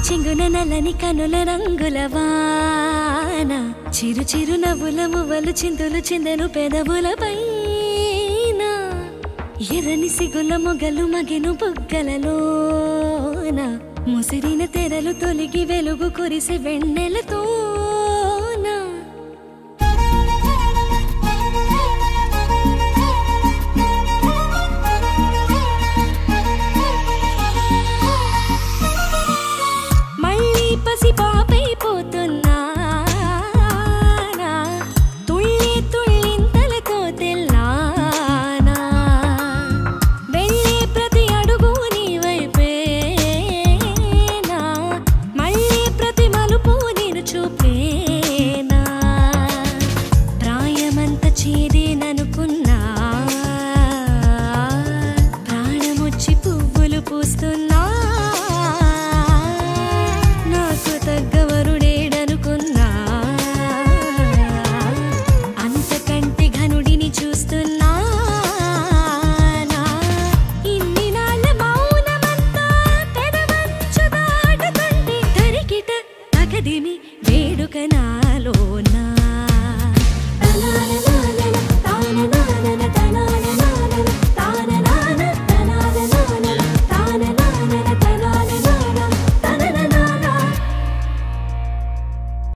చెంగున నల్లని కనుల రంగుల వాన చిరు చిరు నవ్వుల మువ్వలు చిందులు చిందెను పెదవుల పైన ఎర్రని సిగుల మొగలు మగెను బుగ్గలలోన ముసిరిన తెరలు తొలిగి వెలుగు కురిసి వెన్నెలతో